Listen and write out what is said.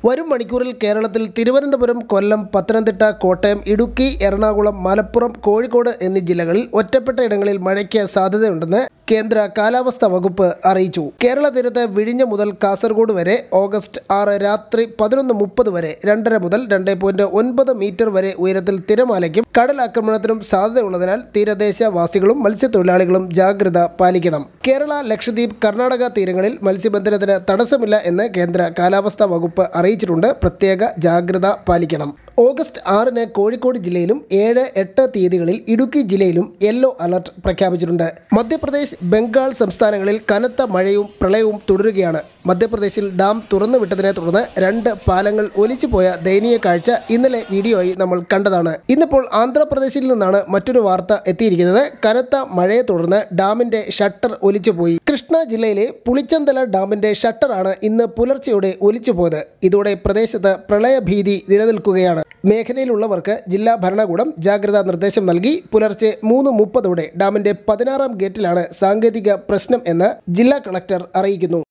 വരും മണിക്കൂറിൽ കേരളത്തിൽ തിരുവനന്തപുരം കൊല്ലം പത്തനംതിട്ട കോട്ടയം ഇടുക്കി എറണാകുളം മലപ്പുറം കോഴിക്കോട് എന്നീ ജില്ലകളിൽ ഒറ്റപ്പെട്ട ഇടങ്ങളിൽ മഴയ്ക്ക് സാധ്യതയുണ്ടെന്ന് കേന്ദ്ര കാലാവസ്ഥാ വകുപ്പ് അറിയിച്ചു കേരള തീരത്ത് വിഴിഞ്ഞ മുതൽ കാസർഗോഡ് വരെ ഓഗസ്റ്റ് ആറ് രാത്രി പതിനൊന്ന് മുപ്പത് വരെ രണ്ടര മുതൽ രണ്ട് പോയിന്റ് ഒൻപത് മീറ്റർ വരെ ഉയരത്തിൽ തിരമാലയ്ക്കും കടലാക്രമണത്തിനും സാധ്യതയുള്ളതിനാൽ തീരദേശവാസികളും മത്സ്യത്തൊഴിലാളികളും ജാഗ്രത പാലിക്കണം കേരള ലക്ഷദ്വീപ് കർണാടക തീരങ്ങളിൽ മത്സ്യബന്ധനത്തിന് തടസ്സമില്ല എന്ന് കേന്ദ്ര കാലാവസ്ഥാ വകുപ്പ് അറിയിച്ചിട്ടുണ്ട് പ്രത്യേക ജാഗ്രത പാലിക്കണം ഓഗസ്റ്റ് ആറിന് കോഴിക്കോട് ജില്ലയിലും ഏഴ് എട്ട് തീയതികളിൽ ഇടുക്കി ജില്ലയിലും യെല്ലോ അലർട്ട് പ്രഖ്യാപിച്ചിട്ടുണ്ട് മധ്യപ്രദേശ് ബംഗാൾ സംസ്ഥാനങ്ങളിൽ കനത്ത മഴയും പ്രളയവും തുടരുകയാണ് മധ്യപ്രദേശിൽ ഡാം തുറന്നുവിട്ടതിനെ തുടർന്ന് രണ്ട് പാലങ്ങൾ ഒലിച്ചുപോയ ദയനീയ കാഴ്ച ഇന്നലെ വീഡിയോയായി നമ്മൾ കണ്ടതാണ് ഇന്നിപ്പോൾ ആന്ധ്രാപ്രദേശിൽ നിന്നാണ് മറ്റൊരു വാർത്ത എത്തിയിരിക്കുന്നത് കനത്ത മഴയെ തുടർന്ന് ഡാമിന്റെ ഷട്ടർ ഒലിച്ചുപോയി കൃഷ്ണ ജില്ലയിലെ പുളിച്ചന്തല ഡാമിന്റെ ഷട്ടറാണ് ഇന്ന് പുലർച്ചെയോടെ ഒലിച്ചുപോയത് ഇതോടെ പ്രദേശത്ത് പ്രളയഭീതി നിലനിൽക്കുകയാണ് മേഖലയിലുള്ളവർക്ക് ജില്ലാ ഭരണകൂടം ജാഗ്രതാ നിർദ്ദേശം നൽകി പുലർച്ചെ മൂന്ന് മുപ്പതോടെ ഡാമിന്റെ പതിനാറാം ഗേറ്റിലാണ് സാങ്കേതിക പ്രശ്നം എന്ന് ജില്ലാ കളക്ടർ അറിയിക്കുന്നു